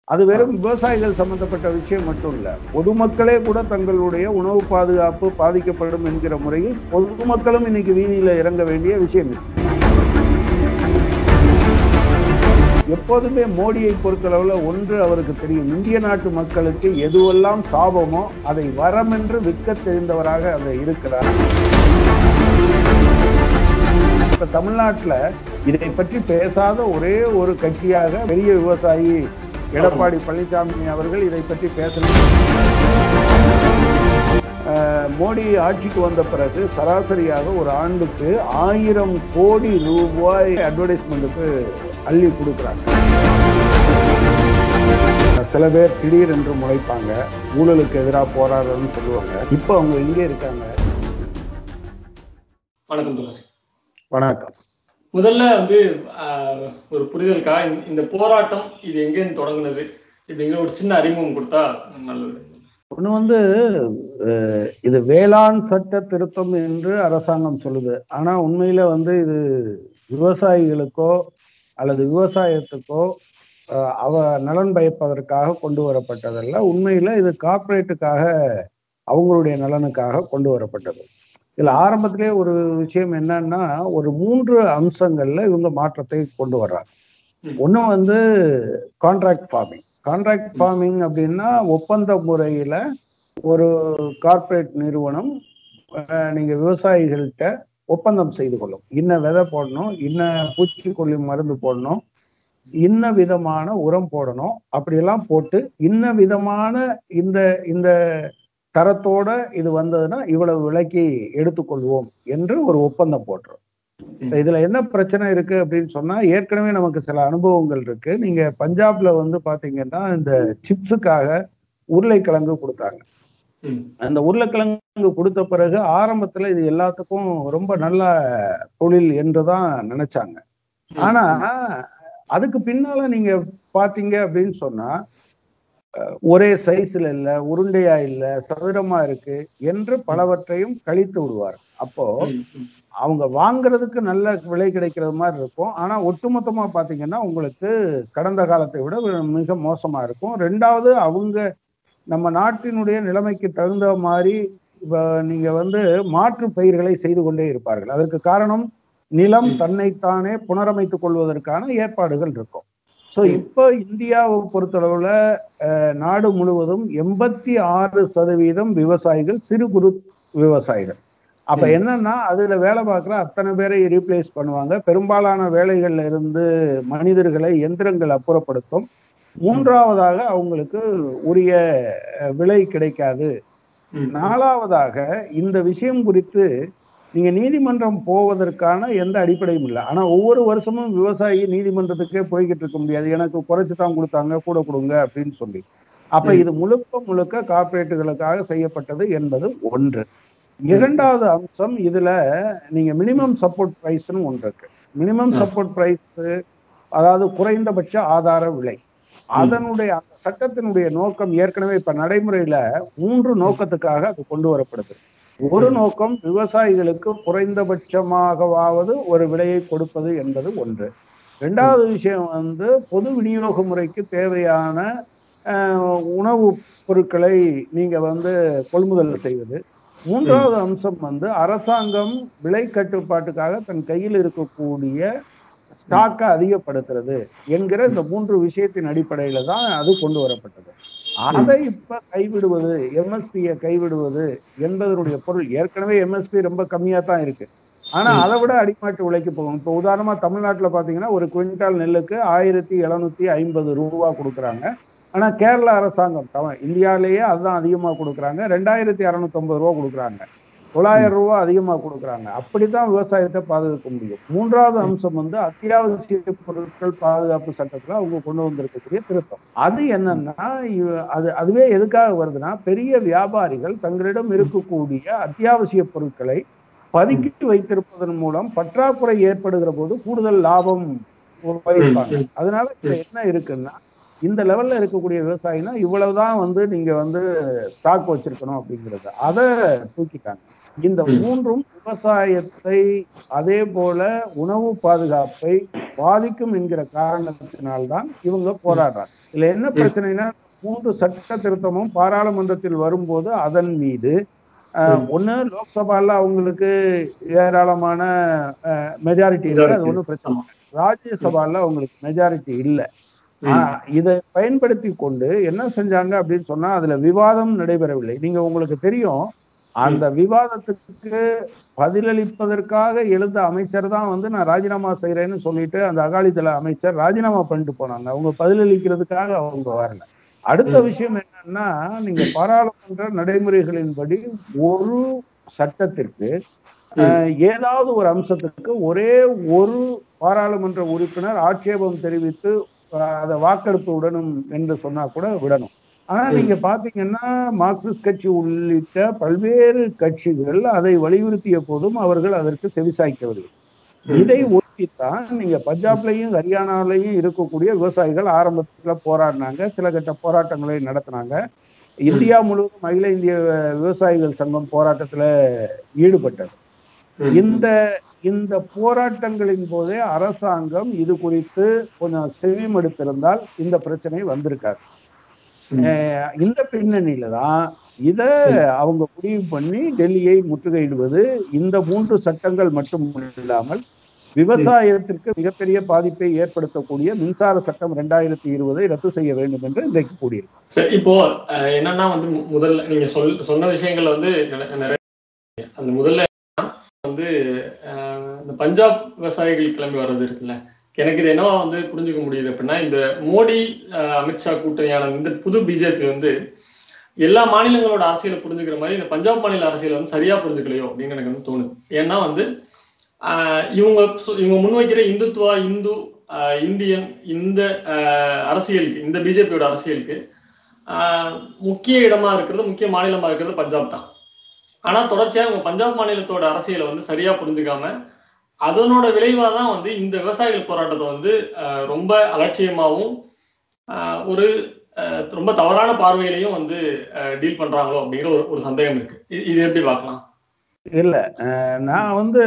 அது வெறும் விவசாயிகள் சம்பந்தப்பட்ட விஷயம் மட்டும் இல்ல பொதுமக்களே கூட தங்களுடைய உணவு பாதுகாப்பு பாதிக்கப்படும் என்கிற முறையில் பொதுமக்களும் இன்னைக்கு வீதியில இறங்க வேண்டிய விஷயம் இது. எப்போதுமே மோடியை பொறுத்தளவுல ஒன்று அவருக்கு தெரியும் இந்திய நாட்டு மக்களுக்கு எதுவெல்லாம் சாபமோ அதை வரமென்று விற்க தெரிந்தவராக அதை இருக்கிறார் இப்ப தமிழ்நாட்டுல இதை பற்றி பேசாத ஒரே ஒரு கட்சியாக பெரிய விவசாயி எடப்பாடி பழனிசாமி அவர்கள் இதை பற்றி பேசல அஹ், மோடி ஆட்சிக்கு வந்த பிறகு சராசரியாக ஒரு ஆண்டுக்கு ஆயிரம் கோடி ரூபாய் அட்வர்டைஸ்மெண்ட்டுக்கு அள்ளி கொடுக்குறாங்க சில பேர் திடீர் என்று முளைப்பாங்க ஊழலுக்கு எதிராக போராடுறதுன்னு சொல்லுவாங்க இப்போ அவங்க எங்கே இருக்காங்க வணக்கம் தோழர் வணக்கம் முதல்ல வந்து ஆஹ், ஒரு புரிதலுக்காக இந்த- இந்த போராட்டம் இது எங்கேருந்து தொடங்குனது இப்படிங்கிற ஒரு சின்ன அறிமுகம் கொடுத்தா நல்லது ஒன்று வந்து அஹ், இது வேளாண் சட்ட திருத்தம் என்று அரசாங்கம் சொல்லுது ஆனா உண்மையில வந்து இது விவசாயிகளுக்கோ அல்லது விவசாயத்துக்கோ அஹ், அவ நலன் பயப்பதற்காக கொண்டு வரப்பட்டதல்ல உண்மையில இது கார்ப்பரேட்டுக்காக அவங்களுடைய நலனுக்காக கொண்டு வரப்பட்டது இதுல ஆரம்பத்திலே ஒரு விஷயம் என்னன்னா ஒரு மூன்று அம்சங்கள்ல இவங்க மாற்றத்தை கொண்டு வர்றாங்க ம். ஒண்ணு வந்து கான்ட்ராக்ட் ஃபார்மிங் கான்ட்ராக்ட் ஃபார்மிங் அப்படின்னா ஒப்பந்த முறையில ஒரு கார்ப்பரேட் நிறுவனம் அஹ், நீங்க விவசாயிகள்கிட்ட ஒப்பந்தம் செய்து கொள்ளும் இன்ன விதை போடணும் இன்ன பூச்சிக்கொல்லி மருந்து போடணும் இன்ன விதமான உரம் போடணும் அப்படியெல்லாம் போட்டு இன்ன விதமான இந்த இந்த தரத்தோட இது வந்ததுன்னா இவ்வளவு விலைக்கு எடுத்துக்கொள்வோம் என்று ஒரு ஒப்பந்தம் போட்டுரும் ம். இதுல என்ன பிரச்சனை இருக்கு அப்படின்னு சொன்னா ஏற்கனவே நமக்கு சில அனுபவங்கள் இருக்கு நீங்க பஞ்சாப்ல வந்து பாத்தீங்கன்னா இந்த சிப்ஸுக்காக உருளைக்கிழங்கு கொடுத்தாங்க ம், அந்த உருளைக்கிழங்கு கொடுத்த பிறகு ஆரம்பத்துல இது எல்லாத்துக்கும் ரொம்ப நல்ல தொழில் என்றுதான் நினைச்சாங்க ம், ஆனா அதுக்கு பின்னால நீங்க பாத்தீங்க அப்படின்னு சொன்னா அஹ், ஒரே சைஸ்ல இல்ல உருண்டையா இல்ல சதுரமா இருக்கு என்று பலவற்றையும் கழித்து விடுவார் அப்போ ம், ம், அவங்க வாங்குறதுக்கு நல்ல விலை கிடைக்கிறது மாதிரி இருக்கும் ஆனா ஒட்டுமொத்தமா பாத்தீங்கன்னா உங்களுக்கு கடந்த காலத்தை விட மிக மோசமா இருக்கும் ரெண்டாவது அவங்க நம்ம நாட்டினுடைய நிலைமைக்கு தகுந்த மாதிரி இப்ப நீங்க வந்து மாற்று பயிர்களை செய்து கொண்டே இருப்பார்கள் அதற்கு காரணம் நிலம் ம். தன்னைத்தானே புனரமைத்துக் கொள்வதற்கான ஏற்பாடுகள் இருக்கும் ஸோ ம். இப்போ இந்தியாவை பொறுத்தளவுல அஹ், நாடு முழுவதும் எண்பத்தி ஆறு சதவீதம் விவசாயிகள் சிறு குறு விவசாயிகள் அப்ப ம். என்னன்னா அதுல வேலை பார்க்குற அத்தனை பேரை ரீப்ளேஸ் பண்ணுவாங்க பெரும்பாலான வேலைகள்ல இருந்து மனிதர்களை எந்திரங்கள் அப்புறப்படுத்தும் மூன்றாவதாக அவங்களுக்கு உரிய அஹ், விலை கிடைக்காது ம், நாலாவதாக இந்த விஷயம் குறித்து நீங்க நீதிமன்றம் போவதற்கான எந்த அடிப்படையும் இல்லை ஆனா ஒவ்வொரு வருஷமும் விவசாயி நீதிமன்றத்துக்கே போய்கிட்டு இருக்க முடியாது எனக்கு குறைச்சு தான் கொடுத்தாங்க கூட கொடுங்க அப்படின்னு சொல்லி அப்ப ம். இது முழுக்க முழுக்க கார்ப்பரேட்டுகளுக்காக செய்யப்பட்டது என்பது ஒன்று இரண்டாவது அம்சம் இதுல நீங்க மினிமம் சப்போர்ட் பிரைஸ்னு ஒன்று இருக்கு மினிமம் ஆ. சப்போர்ட் பிரைஸ் அதாவது குறைந்தபட்ச ஆதார விலை அதனுடைய அந்த சட்டத்தினுடைய நோக்கம் ஏற்கனவே இப்ப நடைமுறையில மூன்று நோக்கத்துக்காக அது கொண்டு வரப்படுது ஒரு ம். நோக்கம் விவசாயிகளுக்கு குறைந்தபட்சமாகவாவது ஒரு விலையை கொடுப்பது என்பது ஒன்று ரெண்டாவது விஷயம் வந்து பொது விநியோக முறைக்கு தேவையான அஹ், உணவுப் பொருட்களை நீங்க வந்து கொள்முதல் செய்வது மூன்றாவது அம்சம் வந்து அரசாங்கம் விலை கட்டுப்பாட்டுக்காக தன் கையில் இருக்கக்கூடிய ஸ்டாக்கை அதிகப்படுத்துறது என்கிற இந்த மூன்று விஷயத்தின் அடிப்படையில தான் அது கொண்டு வரப்பட்டது அதை இப்ப கைவிடுவது எம்எஸ்பியை கைவிடுவது என்பதனுடைய பொருள் ஏற்கனவே எம்எஸ்பி ரொம்ப கம்மியா தான் இருக்கு ஆனா ம். அதை விட அடிமாட்டு விலைக்கு போகும் இப்போ உதாரணமா தமிழ்நாட்டுல பாத்தீங்கன்னா ஒரு குவிண்டால் நெல்லுக்கு ஆயிரத்தி எழுநூத்தி ஐம்பது ரூபா கொடுக்குறாங்க ஆனா கேரளா அரசாங்கம் தவ- இந்தியாவிலேயே அதுதான் அதிகமா கொடுக்குறாங்க ரெண்டாயிரத்தி அறுநூத்தி ரூபா கொடுக்குறாங்க தொள்ளாயிரம் ரூபா அதிகமா கொடுக்குறாங்க அப்படித்தான் விவசாயத்தை பாதுகாக்க முடியும் மூன்றாவது அம்சம் வந்து அத்தியாவசிய பொருட்கள் பாதுகாப்பு சட்டத்துல அவங்க கொண்டு வந்திருக்கக்கூடிய திருத்தம் அது என்னன்னா இவ- அது அதுவே எதுக்காக வருதுன்னா பெரிய வியாபாரிகள் தங்களிடம் இருக்கக்கூடிய அத்தியாவசிய பொருட்களை பதுக்கி வைத்திருப்பதன் மூலம் பற்றாக்குறை ஏற்படுகிற போது கூடுதல் லாபம் வைப்பாங்க ம், ம். அதனால இதுல என்ன இருக்குன்னா இந்த லெவல்ல இருக்கக்கூடிய விவசாயினா இவ்வளவுதான் வந்து நீங்க வந்து ஸ்டாக் வச்சிருக்கணும் அப்படிங்கிறது அதை தூக்கிட்டாங்க இந்த ம். மூன்றும் விவசாயத்தை அதே போல உணவு பாதுகாப்பை பாதிக்கும் என்கிற காரணத்தினால்தான் இவங்க போராடுறாங்க இதுல என்ன பிரச்சனைனா மூன்று சட்ட திருத்தமும் பாராளுமன்றத்தில் வரும்போது அதன் மீது அஹ், ஒண்ணு லோக்சபால அவங்களுக்கு ஏராளமான மெஜாரிட்டி இருக்கு அது ஒன்றும் பிரச்சனை இல்லை. ராஜ்யசபால அவங்களுக்கு மெஜாரிட்டி இல்லை ஆஹ் இதை பயன்படுத்தி கொண்டு என்ன செஞ்சாங்க அப்படின்னு சொன்னா அதுல விவாதம் நடைபெறவில்லை நீங்க உங்களுக்கு தெரியும் அந்த விவாதத்துக்கு பதிலளிப்பதற்காக எழுந்த அமைச்சர் தான் வந்து நான் ராஜினாமா செய்யறேன்னு சொல்லிட்டு அந்த அகாலிதள அமைச்சர் ராஜினாமா பண்ணிட்டு போனாங்க அவங்க பதிலளிக்கிறதுக்காக அவங்க வரல அடுத்த ம். விஷயம் என்னன்னா நீங்க பாராளுமன்ற நடைமுறைகளின்படி ஒரு சட்டத்திற்கு அஹ், ஏதாவது ஒரு அம்சத்துக்கு ஒரே ஒரு பாராளுமன்ற உறுப்பினர் ஆட்சேபம் தெரிவித்து அஹ், அதை வாக்கெடுப்பு விடணும் என்று சொன்னா கூட விடணும் ஆனா ம். நீங்க பாத்தீங்கன்னா மார்க்சிஸ்ட் கட்சி உள்ளிட்ட பல்வேறு கட்சிகள் அதை வலியுறுத்திய போதும் அவர்கள் அதற்கு செவிசாய்க்கவில்லை ம். இதை ஒட்டித்தான் நீங்க பஞ்சாப்லயும் ஹரியானாலையும் இருக்கக்கூடிய விவசாயிகள் ஆரம்பத்துல போராடினாங்க சில கட்ட போராட்டங்களை நடத்தினாங்க இந்தியா முழுவதும் அகில இந்திய விவசாயிகள் சங்கம் போராட்டத்துல ஈடுபட்டது ம். இந்த இந்த போராட்டங்களின் போதே அரசாங்கம் இது குறித்து கொஞ்சம் செவிமடுத்திருந்தால் இந்த பிரச்சனை வந்திருக்காது ம். அஹ் இந்த பின்னணியில தான் இத அவங்க முடிவு பண்ணி டெல்லியை முற்றுகையிடுவது இந்த மூன்று சட்டங்கள் மட்டும் இல்லாமல் விவசாயத்திற்கு மிகப்பெரிய பாதிப்பை ஏற்படுத்தக்கூடிய மின்சார சட்டம் ரெண்டாயிரத்தி இருபதை ரத்து செய்ய வேண்டும் என்று இன்றைக்கு கூடியிருக்கு சரி இப்போ அஹ், என்னன்னா வந்து மு- முதல்ல நீங்க சொல் சொன்ன விஷயங்கள் வந்து நிற- நிறைய அந்த முதல்ல வந்து அஹ், இந்த பஞ்சாப் விவசாயிகள் கிளம்பி வர்றது இருக்குல்ல எனக்கு இது என்னவா வந்து புரிஞ்சுக்க முடியுது அப்படின்னா இந்த மோடி அஹ், அமித்ஷா கூட்டணியான இந்த புது பிஜேபி வந்து எல்லா மாநிலங்களோட அரசியலை புரிஞ்சுக்கிற மாதிரி இந்த பஞ்சாப் மாநில அரசியலை வந்து சரியா புரிஞ்சுக்கலையோ அப்படின்னு எனக்கு வந்து தோணுது ஏன்னா வந்து ஆஹ் இவங்க சு- இவங்க முன்வைக்கிற இந்துத்துவா இந்து ஆஹ் இந்தியன் இந்த ஆஹ் அரசியலுக்கு இந்த பிஜேபியோட அரசியலுக்கு ஆஹ் முக்கிய இடமா இருக்கிறது முக்கிய மாநிலமா இருக்கிறது பஞ்சாப் தான் ஆனா தொடர்ச்சியா இவங்க பஞ்சாப் மாநிலத்தோட அரசியலை வந்து சரியா புரிஞ்சுக்காம அதனோட விளைவா தான் வந்து இந்த விவசாயிகள் போராட்டத்தை வந்து ஆஹ் ரொம்ப அலட்சியமாவும் ஆஹ் ஒரு ஆஹ் ரொம்ப தவறான பார்வையிலையும் வந்து டீல் பண்றாங்களோ அப்படிங்கிற ஒரு ஒரு சந்தேகம் இருக்கு இது- இது எப்படி பார்க்கலாம் இல்ல அஹ் நான் வந்து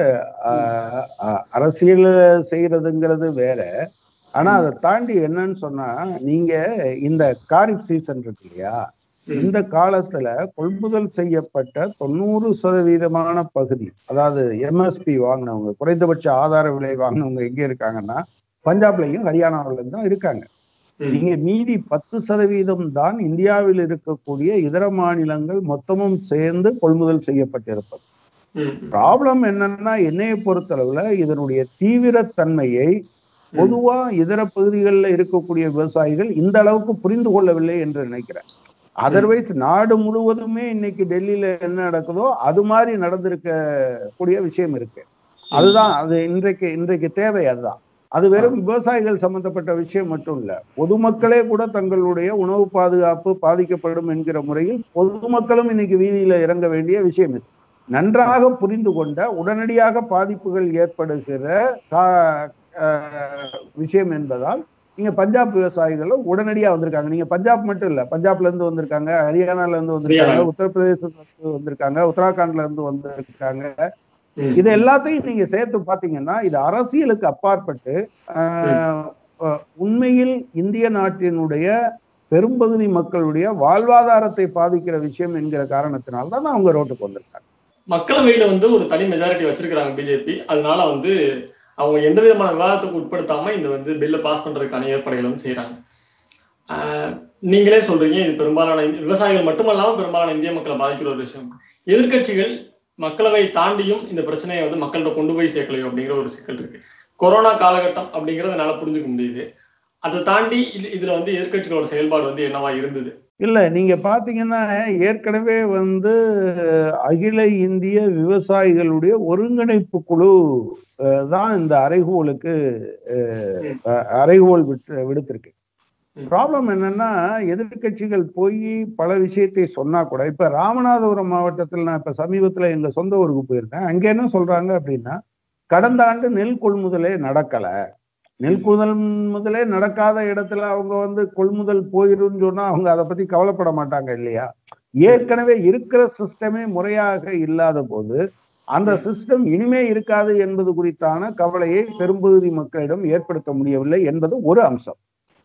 அஹ், அஹ், அரசியல் செய்யறதுங்கிறது வேற ஆனா அதை தாண்டி என்னன்னு சொன்னா நீங்க இந்த காரிஃப் சீசன் இருக்கு இல்லையா ம். இந்த காலத்துல கொள்முதல் செய்யப்பட்ட தொண்ணூறு சதவீதமான பகுதி அதாவது எம்எஸ்பி வாங்கினவங்க குறைந்தபட்ச ஆதார விலை வாங்கினவங்க எங்க இருக்காங்கன்னா பஞ்சாப்லயும் ஹரியானாவிலும் தான் இருக்காங்க ம். இங்க மீதி பத்து சதவீதம் தான் இந்தியாவில் இருக்கக்கூடிய இதர மாநிலங்கள் மொத்தமும் சேர்ந்து கொள்முதல் செய்யப்பட்டிருப்பது ம். ப்ராப்ளம் என்னன்னா என்னைய பொறுத்தளவுல இதனுடைய தீவிரத்தன்மையை பொதுவா இதர பகுதிகளில் இருக்கக்கூடிய விவசாயிகள் இந்த அளவுக்கு புரிந்து கொள்ளவில்லை என்று நினைக்கிறேன் அதர்வைஸ் நாடு முழுவதுமே இன்னைக்கு டெல்லியில என்ன நடக்குதோ அது மாதிரி நடந்திருக்க கூடிய விஷயம் இருக்கு அதுதான் அது இன்றைக்கு இன்றைக்கு தேவை அதுதான் அது வெறும் விவசாயிகள் சம்பந்தப்பட்ட விஷயம் மட்டும் இல்ல பொதுமக்களே கூட தங்களுடைய உணவு பாதுகாப்பு பாதிக்கப்படும் என்கிற முறையில் பொதுமக்களும் இன்னைக்கு வீதியில இறங்க வேண்டிய விஷயம் இது நன்றாக புரிந்து கொண்ட உடனடியாக பாதிப்புகள் ஏற்படுகிற கா- அஹ் விஷயம் என்பதால் நீங்க பஞ்சாப் விவசாயிகளும் உடனடியா வந்திருக்காங்க நீங்க பஞ்சாப் மட்டும் இல்ல பஞ்சாப்ல இருந்து வந்திருக்காங்க ஹரியானால இருந்து வந்திருக்காங்க ஹரியானா. உத்தரப்பிரதேசத்துல இருந்து வந்திருக்காங்க உத்தராகண்ட்ல இருந்து வந்திருக்காங்க ம். இது எல்லாத்தையும் நீங்க சேர்த்து பாத்தீங்கன்னா இது அரசியலுக்கு அப்பாற்பட்டு ஆஹ், அஹ், உண்மையில் இந்திய நாட்டினுடைய பெரும்பகுதி மக்களுடைய வாழ்வாதாரத்தை பாதிக்கிற விஷயம் என்கிற காரணத்தினால்தான் அவங்க ரோட்டுக்கு வந்திருக்காங்க மக்களவையில வந்து ஒரு தனி மெஜாரிட்டி வச்சிருக்கிறாங்க பிஜேபி அதனால வந்து அவங்க எந்த விதமான விவாதத்துக்கு உட்படுத்தாம இந்த வந்து பில்லை பாஸ் பண்றதுக்கான ஏற்பாடுகளை வந்து செய்யறாங்க ஆஹ் நீங்களே சொல்றீங்க இது பெரும்பாலான இந்திய- விவசாயிகள் மட்டுமல்லாம பெரும்பாலான இந்திய மக்களை பாதிக்கிற ஒரு விஷயம் எதிர்க்கட்சிகள் மக்களவை தாண்டியும் இந்த பிரச்சனையை வந்து மக்கள்கிட்ட கொண்டு போய் சேர்க்கலையோ அப்படிங்கிற ஒரு சிக்கல் இருக்கு கொரோனா காலகட்டம் அப்படிங்கறத என்னால புரிஞ்சுக்க முடியுது அதை தாண்டி இது இதுல வந்து எதிர்க்கட்சிகளோட செயல்பாடு வந்து என்னவா இருந்தது இல்ல நீங்க பாத்தீங்கன்னா ஏற்கனவே வந்து அகில இந்திய விவசாயிகளுடைய ஒருங்கிணைப்பு குழு அஹ், தான் இந்த அறைகூவலுக்கு அஹ், அஹ், அறைகூவல் விட்டு விடுத்திருக்கு ம். ப்ராப்ளம் என்னன்னா எதிர்க்கட்சிகள் போய் பல விஷயத்தை சொன்னா கூட இப்ப ராமநாதபுரம் மாவட்டத்தில் நான் இப்ப சமீபத்துல எங்க சொந்த ஊருக்கு போயிருக்கேன் அங்க என்ன சொல்றாங்க அப்படின்னா கடந்த ஆண்டு நெல் கொள்முதலே நடக்கல நெல் கொள்முதலே நடக்காத இடத்துல அவங்க வந்து கொள்முதல் போயிருன்னு சொன்னா அவங்க அதை பத்தி கவலைப்பட மாட்டாங்க இல்லையா ஏற்கனவே இருக்கிற சிஸ்டமே முறையாக இல்லாத போது அந்த சிஸ்டம் இனிமே இருக்காது என்பது குறித்தான கவலையை பெரும்பகுதி மக்களிடம் ஏற்படுத்த முடியவில்லை என்பது ஒரு அம்சம்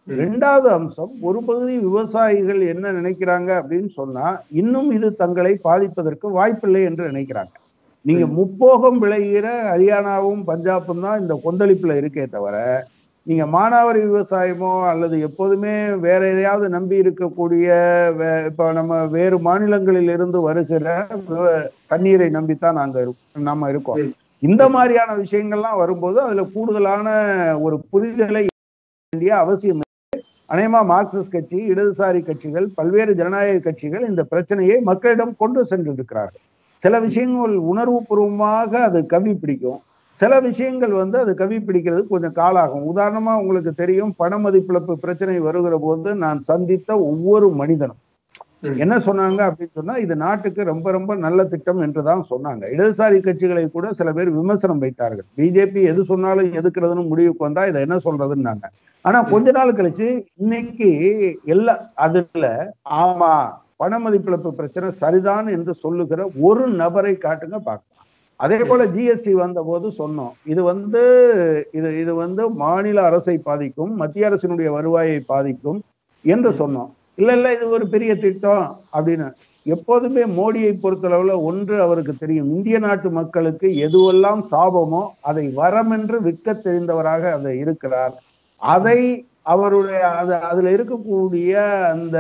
ரெண்டாவது அம்சம் ஒரு பகுதி விவசாயிகள் என்ன நினைக்கிறாங்க அப்படின்னு சொன்னா இன்னும் இது தங்களை பாதிப்பதற்கு வாய்ப்பில்லை என்று நினைக்கிறாங்க நீங்க முப்போகம் விளைகிற ஹரியானாவும் பஞ்சாபும் தான் இந்த கொந்தளிப்புல இருக்கே தவிர நீங்க மானாவாரி விவசாயமோ அல்லது எப்போதுமே வேற எதையாவது நம்பி இருக்கக்கூடிய வே- இப்ப நம்ம வேறு மாநிலங்களில் இருந்து வருகிற விவ- தண்ணீரை நம்பித்தான் நாங்க இருக்- நம்ம இருக்கோம் இந்த மாதிரியான விஷயங்கள்லாம் வரும்போது அதுல கூடுதலான ஒரு புரிதலை வேண்டிய அவசியம் இருக்கு. அநேகமா மார்க்சிஸ்ட் கட்சி இடதுசாரி கட்சிகள் பல்வேறு ஜனநாயக கட்சிகள் இந்த பிரச்சனையை மக்களிடம் கொண்டு சென்று இருக்கிறார்கள் சில விஷயங்கள் உணர்வுபூர்வமாக அது கவி பிடிக்கும் சில விஷயங்கள் வந்து அது கவி பிடிக்கிறது கொஞ்சம் காலாகும் உதாரணமா உங்களுக்கு தெரியும் பண மதிப்பிழப்பு பிரச்சனை வருகிற போது நான் சந்தித்த ஒவ்வொரு மனிதனும் ம். என்ன சொன்னாங்க அப்படின்னு சொன்னா இது நாட்டுக்கு ரொம்ப ரொம்ப நல்ல திட்டம் என்றுதான் சொன்னாங்க இடதுசாரி கட்சிகளை கூட சில பேர் விமர்சனம் வைத்தார்கள் பிஜேபி எது சொன்னாலும் எதுக்குறதுன்னு முடிவுக்கு வந்தா இதை என்ன சொல்றதுன்னாங்க ஆனா கொஞ்ச நாள் கழிச்சு இன்னைக்கு எல்லா அதுல ஆமா பண மதிப்பிழப்பு பிரச்சனை சரிதான் என்று சொல்லுகிற ஒரு நபரை காட்டுங்க பார்க்கலாம் அதே போல ஜிஎஸ்டி வந்த போது சொன்னோம் இது வந்து இது இது வந்து மாநில அரசை பாதிக்கும் மத்திய அரசினுடைய வருவாயை பாதிக்கும் என்று சொன்னோம் இல்ல இல்ல இது ஒரு பெரிய திட்டம் அப்படின்னு எப்போதுமே மோடியை பொறுத்தளவுல ஒன்று அவருக்கு தெரியும் இந்திய நாட்டு மக்களுக்கு எதுவெல்லாம் சாபமோ அதை வரமென்று விற்க தெரிந்தவராக அதை இருக்கிறார் அதை அவருடைய அது அதுல இருக்கக்கூடிய அந்த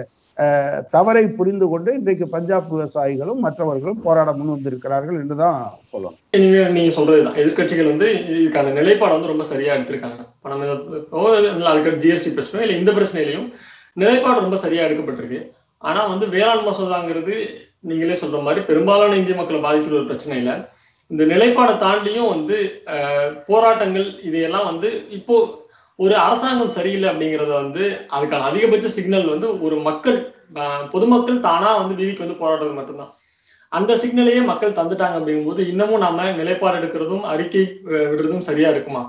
அஹ், தவறை புரிந்து கொண்டு இன்றைக்கு பஞ்சாப் விவசாயிகளும் மற்றவர்களும் போராட முன் வந்திருக்கிறார்கள் என்றுதான் சொல்லணும் நீங்க நீங்க சொல்றதுதான் எதிர்க்கட்சிகள் வந்து இதுக்கான நிலைப்பாடு வந்து ரொம்ப சரியா எடுத்திருக்காங்க பணம் அதுக்கு ஜிஎஸ்டி பிரச்சனை இல்ல இந்த பிரச்சனையிலையும் நிலைப்பாடு ரொம்ப சரியா எடுக்கப்பட்டிருக்கு ஆனா வந்து வேளாண் மசோதாங்கிறது நீங்களே சொல்ற மாதிரி பெரும்பாலான இந்திய மக்களை பாதிக்கிற ஒரு பிரச்சனை இல்ல இந்த நிலைப்பாடை தாண்டியும் வந்து அஹ், போராட்டங்கள் இதையெல்லாம் வந்து இப்போ ஒரு அரசாங்கம் சரியில்லை அப்படிங்கறத வந்து அதுக்கான அதிகபட்ச சிக்னல் வந்து ஒரு மக்கள் அஹ், பொதுமக்கள் தானா வந்து வீதிக்கு வந்து போராடுறது மட்டும்தான் அந்த சிக்னலையே மக்கள் தந்துட்டாங்க அப்படிங்கும்போது இன்னமும் நாம நிலைப்பாடு எடுக்கிறதும் அறிக்கை அஹ், விடுறதும் சரியா இருக்குமா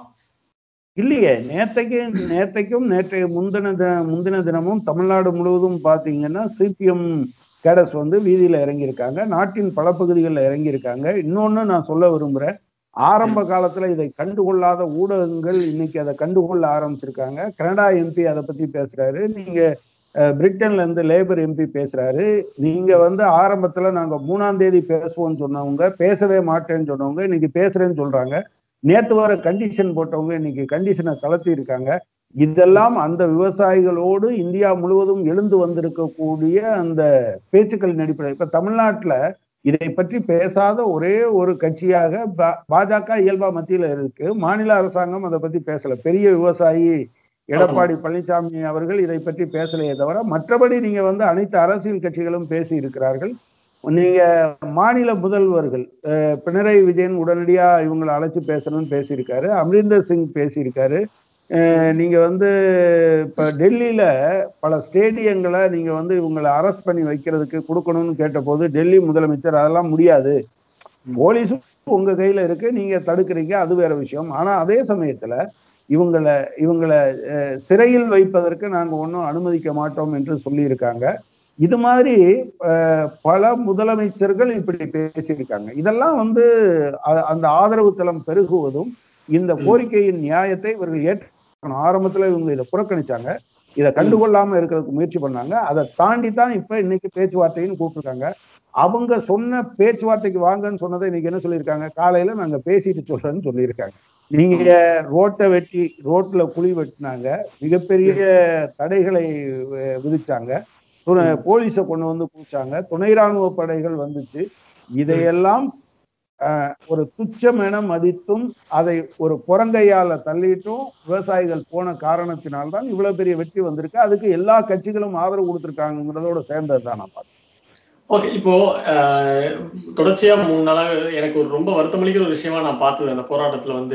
இல்லையே நேத்தைக்கு நேத்தைக்கும் நேற்றைய முந்தின தின முந்தின தினமும் தமிழ்நாடு முழுவதும் பார்த்தீங்கன்னா சிபிஎம் கேடஸ் வந்து வீதியில இறங்கியிருக்காங்க நாட்டின் பல பகுதிகளில் இறங்கியிருக்காங்க இன்னொன்னு நான் சொல்ல விரும்புறேன் ஆரம்ப காலத்துல இதை கண்டுகொள்ளாத ஊடகங்கள் இன்னைக்கு அதை கண்டுகொள்ள ஆரம்பிச்சிருக்காங்க கனடா எம்பி அதை பத்தி பேசுறாரு நீங்க அஹ், பிரிட்டன்ல இருந்து லேபர் எம்பி பேசுறாரு நீங்க வந்து ஆரம்பத்துல நாங்க மூணாம் தேதி பேசுவோம்னு சொன்னவங்க பேசவே மாட்டேன்னு சொன்னவங்க இன்னைக்கு பேசுறேன்னு சொல்றாங்க நேத்து வர கண்டிஷன் போட்டவங்க இன்னைக்கு கண்டிஷனை தளர்த்தி இருக்காங்க இதெல்லாம் அந்த விவசாயிகளோடு இந்தியா முழுவதும் எழுந்து வந்திருக்கக்கூடிய அந்த பேச்சுக்களின் அடிப்படையில் இப்ப தமிழ்நாட்டுல இதை பற்றி பேசாத ஒரே ஒரு கட்சியாக பா- பாஜக இயல்பா மத்தியில இருக்கு மாநில அரசாங்கம் அதை பத்தி பேசல பெரிய விவசாயி எடப்பாடி பழனிசாமி அவர்கள் இதை பற்றி பேசலையே தவிர மற்றபடி நீங்க வந்து அனைத்து அரசியல் கட்சிகளும் பேசி இருக்கிறார்கள் நீங்க மாநில முதல்வர்கள் அஹ், பினராயி விஜயன் உடனடியா இவங்களை அழைச்சு பேசணும்னு பேசியிருக்காரு அமரிந்தர் சிங் பேசியிருக்காரு அஹ், நீங்க வந்து இப்ப டெல்லியில பல ஸ்டேடியங்களை நீங்க வந்து இவங்களை அரெஸ்ட் பண்ணி வைக்கிறதுக்கு கொடுக்கணும்னு கேட்டபோது டெல்லி முதலமைச்சர் அதெல்லாம் முடியாது போலீஸும் உங்க கையில இருக்கு நீங்க தடுக்கிறீங்க அது வேற விஷயம் ஆனா அதே சமயத்துல இவங்களை இவங்களை அஹ், சிறையில் வைப்பதற்கு நாங்க ஒன்றும் அனுமதிக்க மாட்டோம் என்று சொல்லியிருக்காங்க இது மாதிரி அஹ், பல முதலமைச்சர்கள் இப்படி பேசியிருக்காங்க இதெல்லாம் வந்து அ- அந்த ஆதரவு தளம் பெருகுவதும் இந்த ம். கோரிக்கையின் நியாயத்தை இவர்கள் ஏற்கணும் ஆரம்பத்துல இவங்க இதை புறக்கணிச்சாங்க இதை கண்டுகொள்ளாம இருக்கிறதுக்கு முயற்சி பண்ணாங்க அதை தாண்டி தான் இப்ப இன்னைக்கு பேச்சுவார்த்தைன்னு கூப்பிட்டுருக்காங்க அவங்க சொன்ன பேச்சுவார்த்தைக்கு வாங்கன்னு சொன்னதை இன்னைக்கு என்ன சொல்லியிருக்காங்க காலையில நாங்க பேசிட்டு சொல்றேன்னு சொல்லியிருக்காங்க நீங்க ரோட்டை வெட்டி ரோட்ல குழி வெட்டினாங்க மிகப்பெரிய தடைகளை அஹ், விதிச்சாங்க துணை- போலீஸை கொண்டு வந்து குடிச்சாங்க துணை ராணுவ படைகள் வந்துச்சு இதையெல்லாம் அஹ், ஒரு துச்சம் என மதித்தும் அதை ஒரு புறங்கையால தள்ளிட்டும் விவசாயிகள் போன காரணத்தினால்தான் இவ்வளவு பெரிய வெற்றி வந்திருக்கு அதுக்கு எல்லா கட்சிகளும் ஆதரவு கொடுத்திருக்காங்கிறதோட சேர்ந்தது தான் நான் பார்த்தேன் ஓகே இப்போ அஹ், தொடர்ச்சியா மூணு நாளா எனக்கு ஒரு ரொம்ப வருத்தமளிக்கிற ஒரு விஷயமா நான் பார்த்தது அந்த போராட்டத்துல வந்து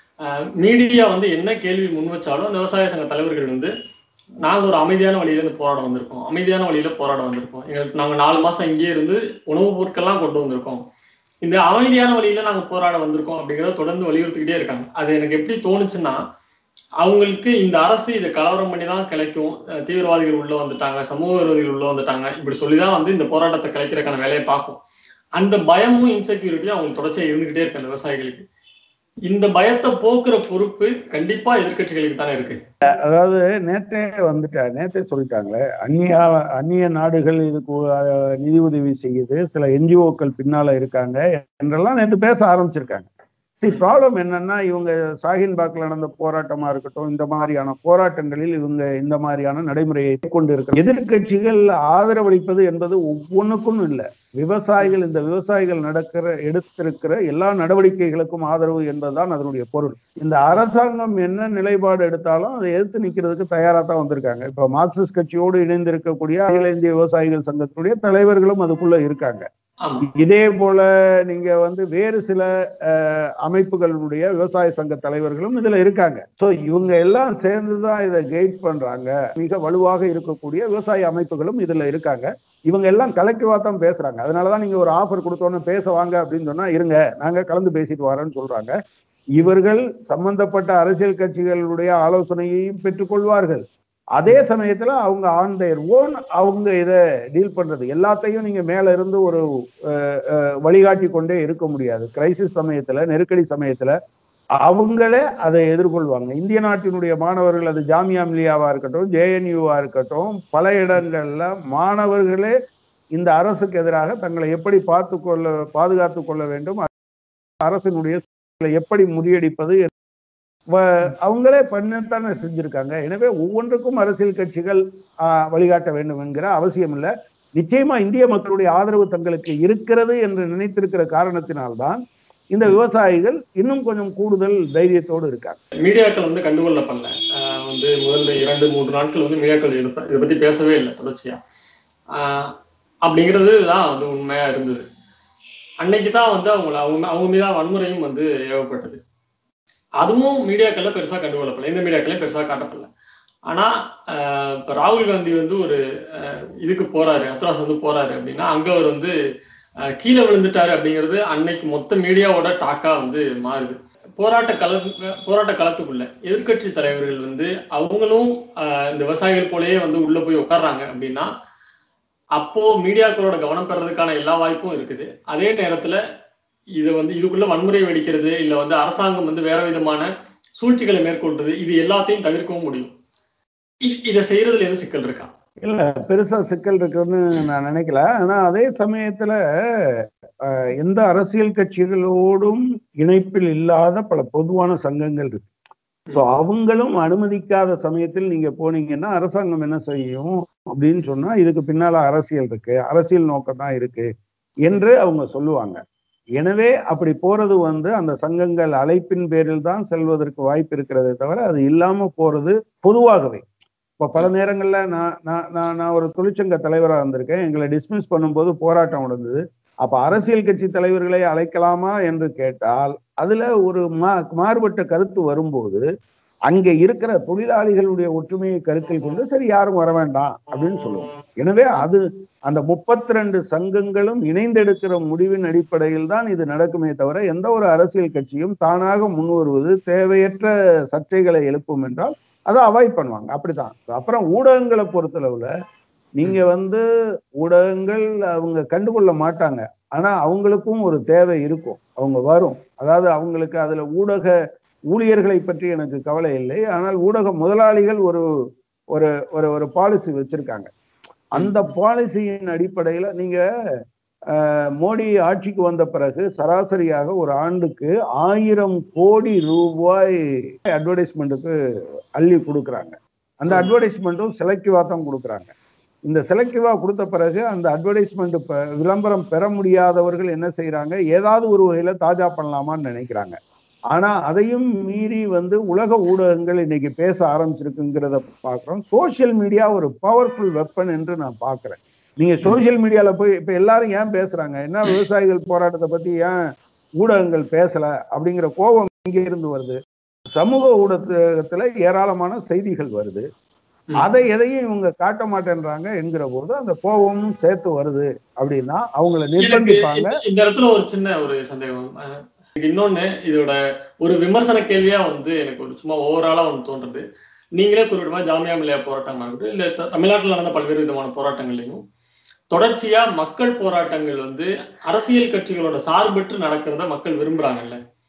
மீடியா வந்து என்ன கேள்வி முன் வச்சாலும் அந்த விவசாய சங்க தலைவர்கள் வந்து நாங்க ஒரு அமைதியான வழியில இருந்து போராட வந்திருக்கோம் அமைதியான வழியில போராட வந்திருக்கோம் எங்களுக்கு நாங்க நாலு மாசம் இங்கேயே இருந்து உணவுப் பொருட்கள்லாம் கொண்டு வந்திருக்கோம் இந்த அமைதியான வழியில நாங்க போராட வந்திருக்கோம் அப்படிங்கறத தொடர்ந்து வலியுறுத்திக்கிட்டே இருக்காங்க அது எனக்கு எப்படி தோணுச்சுன்னா அவங்களுக்கு இந்த அரசு இதை கலவரம் பண்ணி தான் கிளைக்கும் அஹ் தீவிரவாதிகள் உள்ள வந்துட்டாங்க சமூக விரோதிகள் உள்ள வந்துட்டாங்க இப்படி சொல்லிதான் வந்து இந்த போராட்டத்தை கலைக்கிறதுக்கான வேலையை பார்க்கும் அந்த பயமும் இன்செக்யூரிட்டியும் அவங்களுக்கு தொடர்ச்சியா இருந்துகிட்டே இருக்கு அந்த விவசாயிகளுக்கு இந்த பயத்தை போக்குற பொறுப்பு கண்டிப்பா எதிர்க்கட்சிகளுக்கு தானே இருக்கு அதாவது நேத்தே வந்துட்டா நேத்தே சொல்லிட்டாங்களே அந்நிய அந்நிய நாடுகள் இதுக்கு அஹ், நிதி உதவி செய்யுது சில என்ஜிஓக்கள் பின்னால இருக்காங்க என்றெல்லாம் நேற்று பேச ஆரம்பிச்சிருக்காங்க சரி ப்ராப்ளம் என்னன்னா இவங்க ஷாஹின் பாக்ல நடந்த போராட்டமா இருக்கட்டும் இந்த மாதிரியான போராட்டங்களில் இவங்க இந்த மாதிரியான நடைமுறையை கொண்டு இருக்க எதிர்க்கட்சிகள் ஆதரவளிப்பது என்பது ஒவ்வொன்றுக்கும் இல்லை விவசாயிகள் இந்த விவசாயிகள் நடக்கிற எடுத்திருக்கிற எல்லா நடவடிக்கைகளுக்கும் ஆதரவு என்பதுதான் அதனுடைய பொருள் இந்த அரசாங்கம் என்ன நிலைப்பாடு எடுத்தாலும் அதை எதிர்த்து நிக்கிறதுக்கு தயாரா தான் வந்திருக்காங்க இப்ப மார்க்சிஸ்ட் கட்சியோடு இணைந்து இருக்கக்கூடிய அகில இந்திய விவசாயிகள் சங்கத்தினுடைய தலைவர்களும் அதுக்குள்ள இருக்காங்க ஆமா இதே போல நீங்க வந்து வேறு சில அஹ், அமைப்புகளுடைய விவசாய சங்க தலைவர்களும் இதுல இருக்காங்க சோ இவங்க எல்லாம் சேர்ந்துதான் இதை கைட் பண்றாங்க மிக வலுவாக இருக்கக்கூடிய விவசாய அமைப்புகளும் இதுல இருக்காங்க இவங்க எல்லாம் கலெக்டிவா தான் பேசுறாங்க அதனாலதான் நீங்க ஒரு ஆஃபர் கொடுத்தோன்னு பேச வாங்க அப்படின்னு சொன்னா இருங்க நாங்க கலந்து பேசிட்டு வரோன்னு சொல்றாங்க இவர்கள் சம்பந்தப்பட்ட அரசியல் கட்சிகளுடைய ஆலோசனையையும் பெற்றுக்கொள்வார்கள் அதே சமயத்துல அவங்க ஆன் their ஓன் அவங்க இதை டீல் பண்றது எல்லாத்தையும் நீங்க மேல இருந்து ஒரு அஹ், அஹ், வழிகாட்டி கொண்டே இருக்க முடியாது கிரைசிஸ் சமயத்துல நெருக்கடி சமயத்துல அவங்களே அதை எதிர்கொள்வாங்க இந்திய நாட்டினுடைய மாணவர்கள் அது ஜாமியா மிலியாவா இருக்கட்டும் ஜேஎன்யூவா இருக்கட்டும் பல இடங்கள்ல மாணவர்களே இந்த அரசுக்கு எதிராக தங்களை எப்படி பார்த்து கொள்ள பாதுகாத்து கொள்ள வேண்டும் அரசினுடைய சூழலை எப்படி முறியடிப்பது வ- அவங்களே பண்ணத்தானே செஞ்சிருக்காங்க எனவே ஒவ்வொன்றுக்கும் அரசியல் கட்சிகள் ஆஹ், வழிகாட்ட வேண்டும் என்கிற அவசியம் இல்லை நிச்சயமா இந்திய மக்களுடைய ஆதரவு தங்களுக்கு இருக்கிறது என்று நினைத்திருக்கிற காரணத்தினால்தான் இந்த விவசாயிகள் இன்னும் கொஞ்சம் கூடுதல் தைரியத்தோடு இருக்காங்க மீடியாக்கள் வந்து கண்டுகொள்ள பண்ணல ஆஹ் வந்து முதல்ல இரண்டு மூன்று நாட்கள் வந்து மீடியாக்கள் இதை ப- இதை பத்தி பேசவே இல்லை தொடர்ச்சியா ஆஹ் அப்படிங்கிறது தான் வந்து உண்மையா இருந்தது அன்னைக்கு தான் வந்து அவங்கள அவங்க அவங்க மீதான வன்முறையும் வந்து ஏவப்பட்டது அதுவும் மீடியாக்கள்ல பெருசா கண்டுகொள்ளப்படல எந்த மீடியாக்களையும் பெருசா காட்டப்படல ஆனா ஆஹ் இப்ப ராகுல் காந்தி வந்து ஒரு ஆஹ் இதுக்கு போறாரு அத்ராஸ் வந்து போறாரு அப்படின்னா அங்க அவர் வந்து ஆஹ் கீழே விழுந்துட்டாரு அப்படிங்கிறது அன்னைக்கு மொத்த மீடியாவோட டாக்கா வந்து மாறுது போராட்ட கள போராட்ட களத்துக்குள்ள எதிர்க்கட்சி தலைவர்கள் வந்து அவங்களும் ஆஹ் இந்த விவசாயிகள் போலயே வந்து உள்ள போய் உட்கார்றாங்க அப்படின்னா அப்போ மீடியாக்களோட கவனம் பெறதுக்கான எல்லா வாய்ப்பும் இருக்குது அதே நேரத்துல இது வந்து இதுக்குள்ள வன்முறை வெடிக்கிறது இல்ல வந்து அரசாங்கம் வந்து வேற விதமான சூழ்ச்சிகளை மேற்கொள்றது இது எல்லாத்தையும் தவிர்க்கவும் முடியும் இ- இதை செய்யறதுல எதுவும் சிக்கல் இருக்கா இல்ல பெருசா சிக்கல் இருக்குன்னு நான் நினைக்கல ஆனா அதே சமயத்துல அஹ், எந்த அரசியல் கட்சிகளோடும் இணைப்பில் இல்லாத பல பொதுவான சங்கங்கள் இருக்கு ஸோ அவங்களும் அனுமதிக்காத சமயத்தில் நீங்க போனீங்கன்னா அரசாங்கம் என்ன செய்யும் அப்படின்னு சொன்னா இதுக்கு பின்னால அரசியல் இருக்கு அரசியல் நோக்கம் தான் இருக்கு என்று அவங்க சொல்லுவாங்க எனவே அப்படி போறது வந்து அந்த சங்கங்கள் அழைப்பின் பேரில் தான் செல்வதற்கு வாய்ப்பு இருக்கிறதே தவிர அது இல்லாம போறது பொதுவாகவே இப்போ பல நேரங்கள்ல நான் நான் நான் நான் ஒரு தொழிற்சங்க தலைவராக இருந்திருக்கேன் எங்களை டிஸ்மிஸ் பண்ணும்போது போராட்டம் நடந்தது அப்ப அரசியல் கட்சி தலைவர்களை அழைக்கலாமா என்று கேட்டால் அதுல ஒரு மா மாறுபட்ட கருத்து வரும்போது அங்கே இருக்கிற தொழிலாளிகளுடைய ஒற்றுமையை கருத்தில் கொண்டு சரி யாரும் வர வேண்டாம் அப்படின்னு சொல்லுவோம் எனவே அது அந்த முப்பத்தி ரெண்டு சங்கங்களும் இணைந்தெடுக்கிற முடிவின் அடிப்படையில் தான் இது நடக்குமே தவிர எந்த ஒரு அரசியல் கட்சியும் தானாக முன் வருவது தேவையற்ற சர்ச்சைகளை எழுப்பும் என்றால் அதை அவாய்ட் பண்ணுவாங்க அப்படிதான் அப்புறம் ஊடகங்களை பொறுத்தளவுல நீங்க வந்து ஊடகங்கள் அவங்க கண்டுகொள்ள மாட்டாங்க ஆனா அவங்களுக்கும் ஒரு தேவை இருக்கும் அவங்க வரும் அதாவது அவங்களுக்கு அதுல ஊடக ஊழியர்களை பற்றி எனக்கு கவலை இல்லை ஆனால் ஊடக முதலாளிகள் ஒரு ஒரு ஒரு ஒரு பாலிசி வச்சிருக்காங்க அந்த பாலிசியின் அடிப்படையில நீங்க அஹ், மோடி ஆட்சிக்கு வந்த பிறகு சராசரியாக ஒரு ஆண்டுக்கு ஆயிரம் கோடி ரூபாய் அட்வர்டைஸ்மெண்ட்டுக்கு அள்ளி கொடுக்குறாங்க அந்த அட்வர்டைஸ்மெண்ட்டும் செலக்டிவா தான் கொடுக்குறாங்க இந்த செலக்டிவா கொடுத்த பிறகு அந்த அட்வர்டைஸ்மெண்ட் விளம்பரம் பெற முடியாதவர்கள் என்ன செய்யறாங்க ஏதாவது ஒரு வகையில தாஜா பண்ணலாமான்னு நினைக்கிறாங்க ஆனா அதையும் மீறி வந்து உலக ஊடகங்கள் இன்னைக்கு பேச ஆரம்பிச்சிருக்குங்கிறத பார்க்குறோம் சோஷியல் மீடியா ஒரு பவர்ஃபுல் வெப்பன் என்று நான் பார்க்கிறேன் நீங்க சோஷியல் மீடியால போய் இப்ப எல்லாரும் ஏன் பேசுறாங்க என்ன விவசாயிகள் போராட்டத்தை பத்தி ஏன் ஊடகங்கள் பேசல அப்படிங்கிற கோபம் இங்க இருந்து வருது சமூக ஊடகத்துல ஏராளமான செய்திகள் வருது ம். அதை எதையும் இவங்க காட்ட மாட்டேன்றாங்க என்கிற போது அந்த கோபமும் சேர்த்து வருது அப்படின்னா அவங்கள எனக்கு நிர்பந்திப்பாங்க இந்த- இந்த இடத்துல ஒரு சின்ன ஒரு சந்தேகம் அஹ் எனக்கு இன்னொன்னு இதோட ஒரு விமர்சன கேள்வியா வந்து எனக்கு ஒரு சும்மா ஓவராலா ஒன்று தோன்றுது நீங்களே குறிப்பிட்டமா ஜாமியா மில்லியா போராட்டமா இருக்கட்டும் இல்ல த- தமிழ்நாட்டுல நடந்த பல்வேறு விதமான போராட்டங்களையும் தொடர்ச்சியா மக்கள் போராட்டங்கள் வந்து அரசியல் கட்சிகளோட சார்பற்று நடக்கிறத மக்கள் விரும்புறாங்கல்ல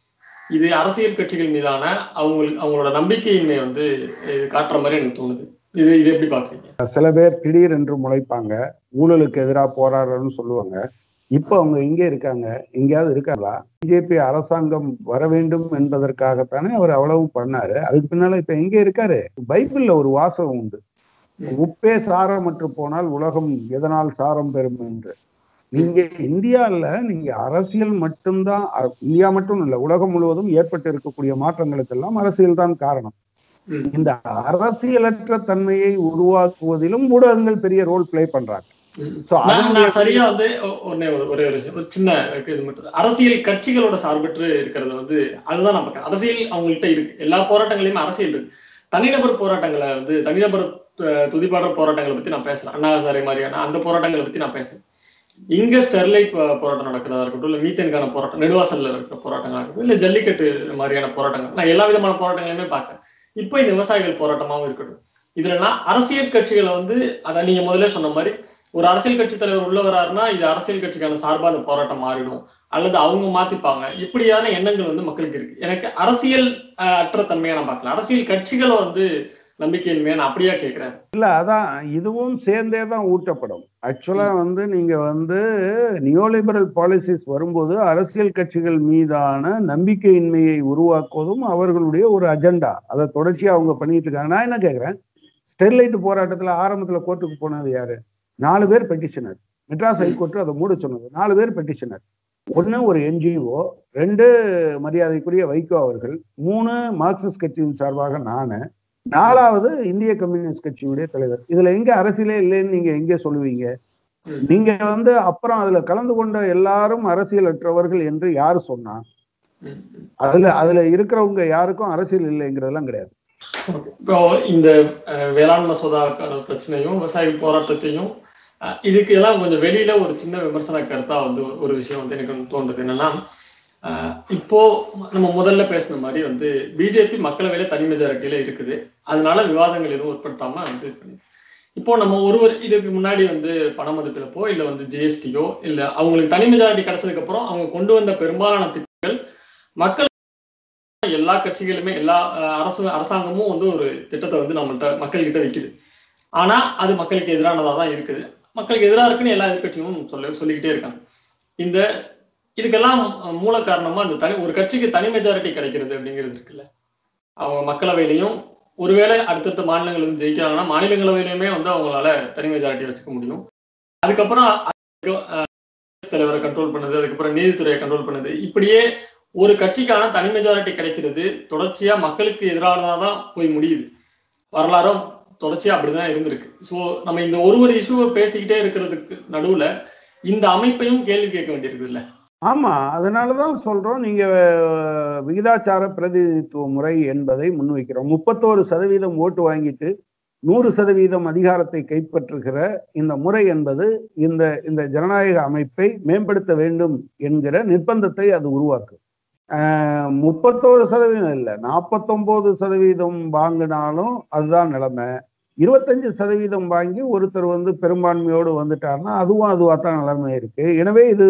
இது அரசியல் கட்சிகள் மீதான அவங்களுக்கு அவங்களோட நம்பிக்கையின்மை வந்து இது காட்டுற மாதிரி எனக்கு தோணுது இது இது எப்படி பாக்குறீங்க சில பேர் திடீர் என்று முளைப்பாங்க ஊழலுக்கு எதிராக போராடுறோம்னு சொல்லுவாங்க இப்ப அவங்க எங்கே இருக்காங்க எங்கேயாவது இருக்காங்களா பிஜேபி அரசாங்கம் வர வேண்டும் என்பதற்காகத்தானே அவர் அவ்வளவு பண்ணாரு அதுக்கு பின்னால இப்ப எங்க இருக்காரு பைபிள்ல ஒரு வாசகம் உண்டு உப்பே சாரமற்று போனால் உலகம் எதனால் சாரம் பெறும் என்று நீங்க இந்தியால நீங்க அரசியல் மட்டும்தான் அ- இந்தியா மட்டும் இல்ல உலகம் முழுவதும் ஏற்பட்டு இருக்கக்கூடிய மாற்றங்களுக்கெல்லாம் அரசியல் தான் காரணம் ம். இந்த அரசியலற்ற தன்மையை உருவாக்குவதிலும் ஊடகங்கள் பெரிய ரோல் பிளே பண்றாங்க So, நான் அதனுடைய- நான் சரியா வந்து ஒ- ஒண்ணே ஒரு ஒரே ஒரு விஷயம் ஒரு சின்ன இது மட்டும் அரசியல் கட்சிகளோட சார்பற்று இருக்கிறது வந்து அதுதான் நான் பார்க்கறேன் அரசியல் அவங்கள்ட்ட இருக்கு எல்லா போராட்டங்களையுமே அரசியல் இருக்கு தனிநபர் போராட்டங்களை வந்து தனிநபர் அஹ், துதிப்பாடல் போராட்டங்களை பத்தி நான் பேசுறேன் அண்ணா ஹசாரே மாதிரியான அந்த போராட்டங்களை பத்தி நான் பேசுறேன் இங்க ஸ்டெர்லைட் போ- போராட்டம் நடக்கிறதா இருக்கட்டும் இல்ல மீத்தேன்கான போராட்டம் நெடுவாசல்ல இருக்கிற போராட்டங்களா இருக்கட்டும் இல்ல ஜல்லிக்கட்டு மாதிரியான போராட்டங்கள் நான் எல்லா விதமான போராட்டங்களையுமே பார்க்கறேன் இப்போ இந்த விவசாயிகள் போராட்டமாவும் இருக்கட்டும் இதுலலாம் அரசியல் கட்சிகளை வந்து அதான் நீங்க முதல்ல சொன்ன மாதிரி ஒரு அரசியல் கட்சி தலைவர் உள்ள வராருன்னா இது அரசியல் கட்சிக்கான சார்பா அந்த போராட்டம் மாறிடும் அல்லது அவங்க மாத்திப்பாங்க இப்படியான எண்ணங்கள் வந்து மக்களுக்கு இருக்கு எனக்கு அரசியல் அஹ், அற்ற தன்மையா நான் பார்க்கல அரசியல் கட்சிகளை வந்து நம்பிக்கையின்மையா நான் அப்படியா கேட்கிறேன் இல்ல அதான் இதுவும் சேர்ந்தே தான் ஊட்டப்படும் ஆக்சுவலா வந்து நீங்க வந்து நியோலிபரல் பாலிசிஸ் வரும்போது அரசியல் கட்சிகள் மீதான நம்பிக்கையின்மையை உருவாக்குவதும் அவர்களுடைய ஒரு அஜெண்டா அதை தொடர்ச்சியா அவங்க பண்ணிட்டு இருக்காங்க நான் என்ன கேக்குறேன் ஸ்டெர்லைட் போராட்டத்துல ஆரம்பத்துல கோர்ட்டுக்கு போனது யாரு நாலு பேர் பெட்டிஷனர் மெட்ராஸ் ஹைகோர்ட் அதை மூட சொன்னது நாலு பேர் பெட்டிஷனர் ஒன்று ஒரு என்ஜிஓ ரெண்டு மரியாதைக்குரிய வைகோ அவர்கள் மூணு மார்க்சிஸ்ட் கட்சியின் சார்பாக நானு நாலாவது இந்திய கம்யூனிஸ்ட் கட்சியுடைய தலைவர் இதுல எங்க அரசியலே இல்லைன்னு நீங்க எங்க சொல்லுவீங்க ம். நீங்க வந்து அப்புறம் அதுல கலந்து கொண்ட எல்லாரும் அரசியலற்றவர்கள் என்று யாரு சொன்னா ம், ம். அதுல அதுல இருக்கிறவங்க யாருக்கும் அரசியல் இல்லைங்கிறதெல்லாம் கிடையாது Okay. இப்போ இந்த அஹ், வேளாண் மசோதாக்கான பிரச்சனையும் விவசாயிகள் போராட்டத்தையும் அஹ், இதுக்கு எல்லாம் கொஞ்சம் வெளியில ஒரு சின்ன விமர்சன கருத்தா வந்து ஒரு விஷயம் வந்து எனக்கு ஒண்ணு தோன்றுது என்னன்னா அஹ், இப்போ நம்ம முதல்ல பேசின மாதிரி வந்து பிஜேபி மக்களவையில தனி மெஜாரிட்டியில இருக்குது அதனால விவாதங்கள் எதுவும் உட்படுத்தாம வந்து இது பண்ணுது. இப்போ நம்ம ஒருவர் இதுக்கு முன்னாடி வந்து பண மதிப்பிழப்போ இல்ல வந்து ஜிஎஸ்டியோ இல்ல அவங்களுக்கு தனி மெஜாரிட்டி கிடைச்சதுக்கு அப்புறம் அவங்க கொண்டு வந்த பெரும்பாலான திட்டங்கள் மக்கள் எல்லா கட்சிகளுமே எல்லா அஹ், அரசு அரசாங்கமும் வந்து ஒரு திட்டத்தை வந்து நம்மள்ட்ட மக்கள் கிட்ட வைக்குது ஆனா அது மக்களுக்கு எதிரானதா தான் இருக்குது மக்களுக்கு எதிராக இருக்குன்னு எல்லா எதிர்கட்சிகளும் சொல்ல சொல்லிக்கிட்டே இருக்காங்க இந்த இதுக்கெல்லாம் மூல காரணமா அந்த தனி ஒரு கட்சிக்கு தனி மெஜாரிட்டி கிடைக்கிறது அப்படிங்கிறது இருக்குல்ல அவங்க மக்களவையிலையும் ஒருவேளை அடுத்தடுத்த மாநிலங்கள் வந்து ஜெயிக்கிறாங்கன்னா மாநிலங்களவையிலுமே வந்து அவங்களால தனி மெஜாரிட்டி வச்சுக்க முடியும் அதுக்கப்புறம் அதுக்கு, அஹ், தலைவரை கண்ட்ரோல் பண்ணுது அதுக்கப்புறம் நீதித்துறையை கண்ட்ரோல் பண்ணுது இப்படியே ஒரு கட்சிக்கான தனி மெஜாரிட்டி கிடைக்கிறது தொடர்ச்சியா மக்களுக்கு எதிரானதா தான் போய் முடியுது வரலாறும் தொடர்ச்சியா அப்படிதான் இருந்திருக்கு ஸோ நம்ம இந்த ஒரு ஒரு இஷ்யூவை பேசிக்கிட்டே இருக்கிறதுக்கு நடுவுல இந்த அமைப்பையும் கேள்வி கேட்க வேண்டியிருக்கு இல்ல ஆமா அதனாலதான் சொல்றோம் நீங்க அஹ், விகிதாச்சார பிரதிநிதித்துவ முறை என்பதை முன்வைக்கிறோம் முப்பத்தோரு சதவீதம் ஓட்டு வாங்கிட்டு நூறு சதவீதம் அதிகாரத்தை கைப்பற்றுகிற இந்த முறை என்பது இந்த இந்த ஜனநாயக அமைப்பை மேம்படுத்த வேண்டும் என்கிற நிர்பந்தத்தை அது உருவாக்கும் அஹ், முப்பத்தோரு சதவீதம் இல்லை நாற்பத்தொன்பது சதவீதம் வாங்கினாலும் அதுதான் நிலைமை இருபத்தஞ்சு சதவீதம் வாங்கி ஒருத்தர் வந்து பெரும்பான்மையோடு வந்துட்டாருன்னா அதுவும் அதுவாக தான் நிலைமை இருக்கு எனவே இது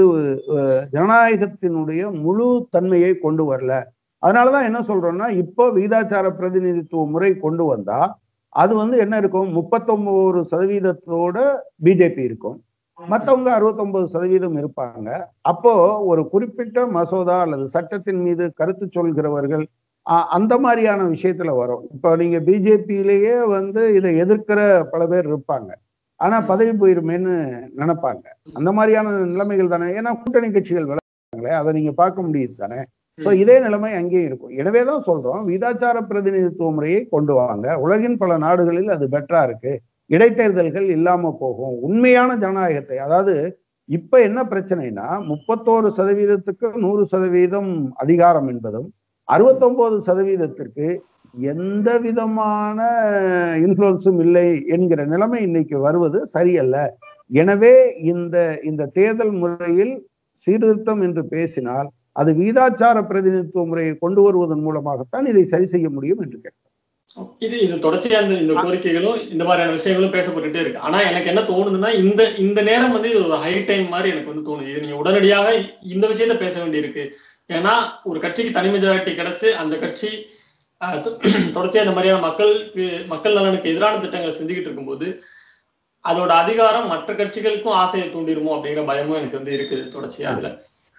ஜனநாயகத்தினுடைய முழு தன்மையை கொண்டு வரல அதனாலதான் என்ன சொல்றோம்னா இப்போ விகிதாச்சார பிரதிநிதித்துவ முறை கொண்டு வந்தா அது வந்து என்ன இருக்கும் முப்பத்தொன்பது சதவீதத்தோட பிஜேபி இருக்கும் மற்றவங்க அறுபத்தொன்பது சதவீதம் இருப்பாங்க அப்போ ஒரு குறிப்பிட்ட மசோதா அல்லது சட்டத்தின் மீது கருத்து சொல்கிறவர்கள் அ- அந்த மாதிரியான விஷயத்துல வரும் இப்போ நீங்க பிஜேபியிலேயே வந்து இதை எதிர்க்கிற பல பேர் இருப்பாங்க ஆனா பதவி போயிருமேன்னு நினைப்பாங்க அந்த மாதிரியான நிலைமைகள் தானே ஏன்னா கூட்டணி கட்சிகள் விளையாடுறாங்களே அதை நீங்க பார்க்க முடியுது தானே ஸோ இதே நிலைமை அங்கேயும் இருக்கும் எனவே தான் சொல்றோம் விதாச்சார பிரதிநிதித்துவ முறையை கொண்டு வாங்க உலகின் பல நாடுகளில் அது பெட்டரா இருக்கு இடைத்தேர்தல்கள் இல்லாம போகும் உண்மையான ஜனநாயகத்தை அதாவது இப்ப என்ன பிரச்சனைனா முப்பத்தோரு சதவீதத்துக்கு நூறு சதவீதம் அதிகாரம் என்பதும் அறுபத்தொன்பது சதவீதத்திற்கு எந்த விதமான இன்ஃப்ளூயன்ஸும் இல்லை என்கிற நிலைமை இன்னைக்கு வருவது சரியல்ல எனவே இந்த இந்த தேர்தல் முறையில் சீர்திருத்தம் என்று பேசினால் அது வீதாச்சார பிரதிநிதித்துவ முறையை கொண்டு வருவதன் மூலமாகத்தான் இதை சரி செய்ய முடியும் என்று கேட்கிறேன் இது இது தொடர்ச்சியா இந்த இந்த கோரிக்கைகளும் இந்த மாதிரியான விஷயங்களும் பேசப்பட்டுட்டே இருக்கு ஆனா எனக்கு என்ன தோணுதுன்னா இந்த இந்த நேரம் வந்து இது ஒரு ஹை டைம் மாதிரி எனக்கு வந்து தோணுது இது நீங்க உடனடியாக இந்த விஷயத்த பேச வேண்டியிருக்கு ஏன்னா ஒரு கட்சிக்கு தனி மெஜாரிட்டி கிடைச்சு அந்த கட்சி ஆஹ், தொ- தொடர்ச்சியா இந்த மாதிரியான மக்களுக்கு மக்கள் நலனுக்கு எதிரான திட்டங்களை செஞ்சுக்கிட்டு இருக்கும்போது அதோட அதிகாரம் மற்ற கட்சிகளுக்கும் ஆசையை தூண்டிருமோ அப்படிங்கிற பயமும் எனக்கு வந்து இருக்குது தொடர்ச்சியா அதுல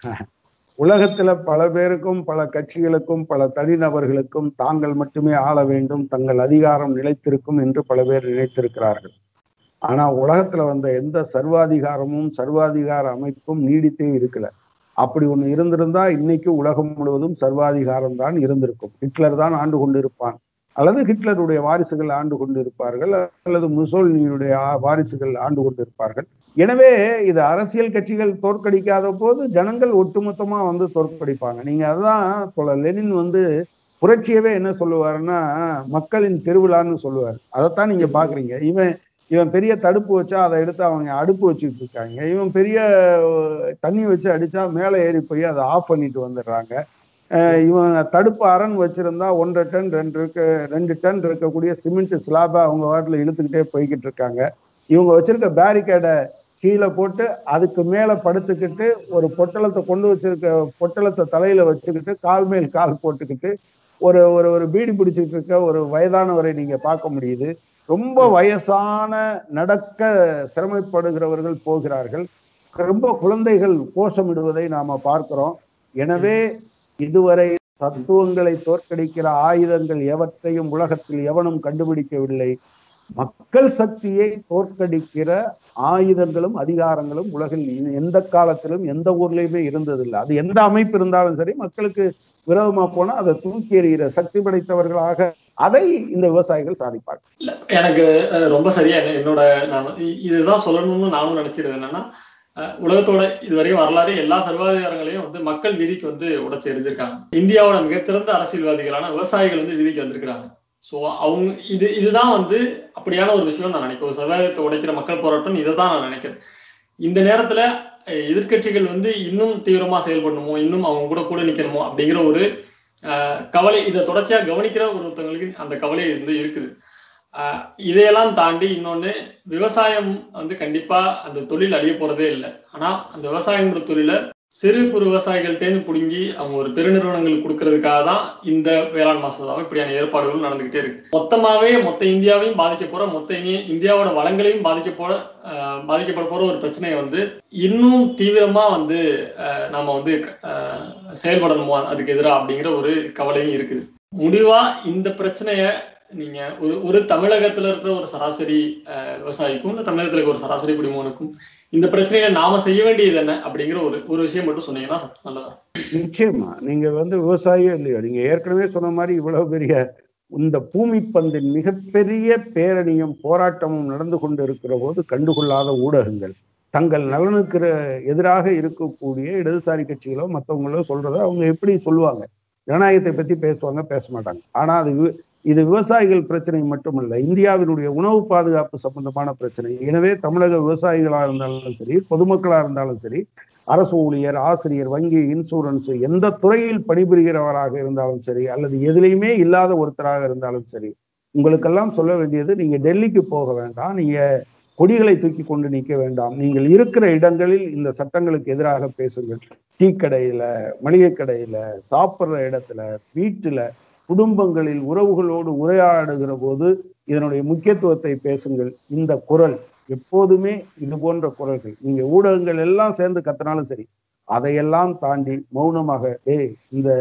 உலகத்துல பல பேருக்கும் பல கட்சிகளுக்கும் பல தனிநபர்களுக்கும் தாங்கள் மட்டுமே ஆள வேண்டும் தங்கள் அதிகாரம் நிலைத்திருக்கும் என்று பல பேர் நினைத்திருக்கிறார்கள் ஆனா உலகத்துல வந்த எந்த சர்வாதிகாரமும் சர்வாதிகார அமைப்பும் நீடித்தே இருக்கல அப்படி ஒண்ணு இருந்திருந்தா இன்னைக்கு உலகம் முழுவதும் சர்வாதிகாரம் தான் இருந்திருக்கும் ஹிட்லர் தான் ஆண்டு கொண்டிருப்பான் அல்லது ஹிட்லருடைய வாரிசுகள் ஆண்டு கொண்டிருப்பார்கள் அல்லது முசோலினியுடைய ஆ- வாரிசுகள் ஆண்டு கொண்டிருப்பார்கள் எனவே இது அரசியல் கட்சிகள் தோற்கடிக்காத போது ஜனங்கள் ஒட்டுமொத்தமா வந்து தோற்கடிப்பாங்க நீங்க அதான் சொல்ல லெனின் வந்து புரட்சியவே என்ன சொல்லுவாருன்னா மக்களின் திருவிழான்னு சொல்லுவார் அதைத்தான் நீங்க பாக்குறீங்க இவன் இவன் பெரிய தடுப்பு வச்சா அதை எடுத்து அவங்க அடுப்பு வச்சுட்டு இருக்காங்க இவன் பெரிய அஹ், தண்ணி வச்சு அடிச்சா மேலே ஏறி போய் அதை ஆஃப் பண்ணிட்டு வந்துடுறாங்க அஹ், இவன் தடுப்பு அரண் வச்சிருந்தா ஒன்றரை டன் ரெண்டு இருக்க ரெண்டு டன் இருக்கக்கூடிய சிமெண்ட் ஸ்லாபை அவங்க வாட்டில் இழுத்துக்கிட்டே போய்கிட்டு இருக்காங்க இவங்க வச்சிருக்க பேரிகேடை கீழே போட்டு அதுக்கு மேல படுத்துக்கிட்டு ஒரு பொட்டலத்தை கொண்டு வச்சிருக்க பொட்டலத்தை தலையில வச்சுக்கிட்டு கால் மேல் கால் போட்டுக்கிட்டு ஒரு ஒரு ஒரு பீடி பிடிச்சிட்டு இருக்க ஒரு வயதானவரை நீங்க பார்க்க முடியுது ரொம்ப வயசான நடக்க சிரமப்படுகிறவர்கள் போகிறார்கள் ரொம்ப குழந்தைகள் கோஷமிடுவதை நாம பார்க்கிறோம் எனவே இதுவரை தத்துவங்களை தோற்கடிக்கிற ஆயுதங்கள் எவற்றையும் உலகத்தில் எவனும் கண்டுபிடிக்கவில்லை மக்கள் சக்தியை தோற்கடிக்கிற ஆயுதங்களும் அதிகாரங்களும் உலகில் இனி எந்த காலத்திலும் எந்த ஊர்லயுமே இருந்ததில்லை அது எந்த அமைப்பு இருந்தாலும் சரி மக்களுக்கு விரோதமா போனா அதை தூக்கி எறிகிற சக்தி படைத்தவர்களாக அதை இந்த விவசாயிகள் சாதிப்பார்கள் எனக்கு அஹ், ரொம்ப சரியா என்ன- என்னோட நான் இ- இதுதான் சொல்லணும்னு நானும் நினைச்சிருந்தேன் என்னன்னா அஹ், உலகத்தோட இதுவரையும் வரலாறு எல்லா சர்வாதிகாரங்களையும் வந்து மக்கள் விதிக்கு வந்து உடைச்சு எரிஞ்சிருக்காங்க இந்தியாவோட மிகச்சிறந்த அரசியல்வாதிகளான விவசாயிகள் வந்து விதிக்கு வந்திருக்கிறாங்க சோ அவங்க இது இதுதான் வந்து அப்படியான ஒரு விஷயம் நான் நினைக்கிறேன் ஒரு சர்வாதிகாரத்தை உடைக்கிற மக்கள் போராட்டம் இதை தான் நான் நினைக்கிறேன் இந்த நேரத்துல அஹ், எதிர்க்கட்சிகள் வந்து இன்னும் தீவிரமா செயல்படணுமோ இன்னும் அவங்க கூட கூட நிக்கணுமோ அப்படிங்கிற ஒரு அஹ், கவலை இதை தொடர்ச்சியா கவனிக்கிற ஒருத்தவங்களுக்கு அந்த கவலை வந்து இருக்குது ஆஹ் இதையெல்லாம் தாண்டி இன்னொன்னு விவசாயம் வந்து கண்டிப்பா அந்த தொழில் அழிய போறதே இல்லை ஆனா அந்த விவசாயங்கிற தொழிலை சிறு குறு விவசாயிகள்ட்டேருந்து பிடுங்கி அவங்க ஒரு பெருநிறுவனங்களுக்கு கொடுக்கறதுக்காக தான் இந்த வேளாண் மசோதாவும் இப்படியான ஏற்பாடுகளும் நடந்துகிட்டே இருக்கு மொத்தமாவே மொத்த இந்தியாவையும் பாதிக்க போற மொத்த இனி- இந்தியாவோட வளங்களையும் பாதிக்க போற ஆஹ் பாதிக்கப்பட போற ஒரு பிரச்சனையை வந்து இன்னும் தீவிரமா வந்து ஆஹ் நாம வந்து ஆஹ் செயல்படணுமோ அதுக்கு எதிராக அப்படிங்கிற ஒரு கவலையும் இருக்குது முடிவா இந்த பிரச்சனைய நீங்க ஒரு ஒரு தமிழகத்துல இருக்கிற ஒரு சராசரி அஹ், விவசாயிக்கும் இல்ல தமிழகத்துல இருக்க ஒரு சராசரி குடிமகனுக்கும் இந்த பிரச்சனையில நாம செய்ய வேண்டியது என்ன அப்படிங்கிற ஒரு ஒரு விஷயம் மட்டும் சொன்னீங்கன்னா நல்லதா நிச்சயமா நீங்க வந்து விவசாயியோ இல்லையோ நீங்க ஏற்கனவே சொன்ன மாதிரி இவ்வளவு பெரிய இந்த பூமி பந்தின் மிகப்பெரிய பேரணியும் போராட்டமும் நடந்து கொண்டு இருக்கிற போது கண்டுகொள்ளாத ஊடகங்கள் தங்கள் நலனுக்கு எதிராக இருக்கக்கூடிய இடதுசாரி கட்சிகளோ மற்றவங்களோ சொல்றத அவங்க எப்படி சொல்லுவாங்க ஜனநாயகத்தை பத்தி பேசுவாங்க பேச மாட்டாங்க ஆனா அது வி- இது விவசாயிகள் பிரச்சனை மட்டுமல்ல இந்தியாவினுடைய உணவு பாதுகாப்பு சம்பந்தமான பிரச்சனை எனவே தமிழக விவசாயிகளா இருந்தாலும் சரி பொதுமக்களா இருந்தாலும் சரி அரசு ஊழியர் ஆசிரியர் வங்கி இன்சூரன்ஸ் எந்த துறையில் பணிபுரிகிறவராக இருந்தாலும் சரி அல்லது எதுலையுமே இல்லாத ஒருத்தராக இருந்தாலும் சரி உங்களுக்கெல்லாம் சொல்ல வேண்டியது நீங்க டெல்லிக்கு போக வேண்டாம் நீங்க கொடிகளை தூக்கி கொண்டு நிற்க வேண்டாம் நீங்கள் இருக்கிற இடங்களில் இந்த சட்டங்களுக்கு எதிராக பேசுங்கள் டீ கடையில மளிகை கடையில சாப்பிட்ற இடத்துல வீட்டுல குடும்பங்களில் உறவுகளோடு உரையாடுகிற போது இதனுடைய முக்கியத்துவத்தை பேசுங்கள் இந்த குரல் எப்போதுமே இது போன்ற குரல்கள் நீங்க ஊடகங்கள் எல்லாம் சேர்ந்து கத்தினாலும் சரி அதையெல்லாம் தாண்டி மௌனமாக ஏய் இந்த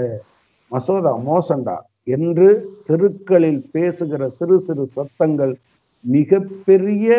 மசோதா மோசண்டா என்று தெருக்களில் பேசுகிற சிறு சிறு சத்தங்கள் மிகப்பெரிய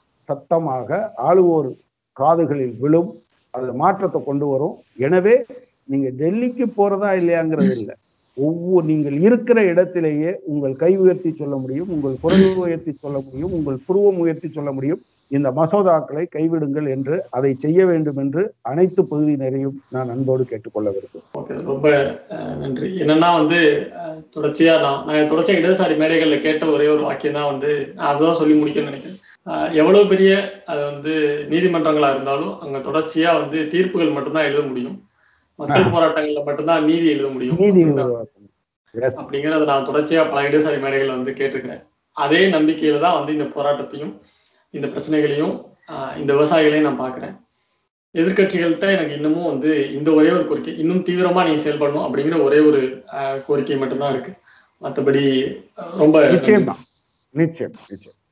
சத்தமாக ஆளுவோர் காதுகளில் விழும் அது மாற்றத்தை கொண்டு வரும் எனவே நீங்க டெல்லிக்கு போறதா இல்லையாங்கிறது இல்லை ஒவ்வொரு நீங்கள் இருக்கிற இடத்திலேயே உங்கள் கை உயர்த்தி சொல்ல முடியும் உங்கள் குரல் உயர்த்தி சொல்ல முடியும் உங்கள் புருவம் உயர்த்தி சொல்ல முடியும் இந்த மசோதாக்களை கைவிடுங்கள் என்று அதை செய்ய வேண்டும் என்று அனைத்து பகுதியினரையும் நான் அன்போடு கேட்டுக்கொள்ள விரும்புகிறேன் ஓகே ரொம்ப அஹ், நன்றி என்னன்னா வந்து அஹ், தொடர்ச்சியா நான் நான் தொடர்ச்சியா இடதுசாரி மேடைகள்ல கேட்ட ஒரே ஒரு வாக்கியம் தான் வந்து நான் அதுதான் சொல்லி முடிக்கணும்னு நினைக்கிறேன் அஹ், எவ்வளவு பெரிய அது வந்து நீதிமன்றங்களா இருந்தாலும் அங்க தொடர்ச்சியா வந்து தீர்ப்புகள் மட்டும்தான் எழுத முடியும் மக்கள் போராட்டங்கள்ல மட்டும்தான் நீதி எழுத முடியும் நீதி அப்படின்னா- உருவாக்கம் எஸ் அப்படிங்கறத நான் தொடர்ச்சியா பல இடதுசாரி மேடைகள்ல வந்து கேட்டிருக்கிறேன் அதே நம்பிக்கையில தான் வந்து இந்த போராட்டத்தையும் இந்த பிரச்சனைகளையும் ஆஹ் இந்த விவசாயிகளையும் நான் பார்க்கிறேன் எதிர்க்கட்சிகள்கிட்ட எனக்கு இன்னமும் வந்து இந்த ஒரே ஒரு கோரிக்கை இன்னும் தீவிரமா நீங்க செயல்படணும் அப்படிங்கிற ஒரே ஒரு அஹ், கோரிக்கை மட்டும்தான் இருக்கு மற்றபடி ரொம்ப நிச்சயமா நிச்சயம் நிச்சயம்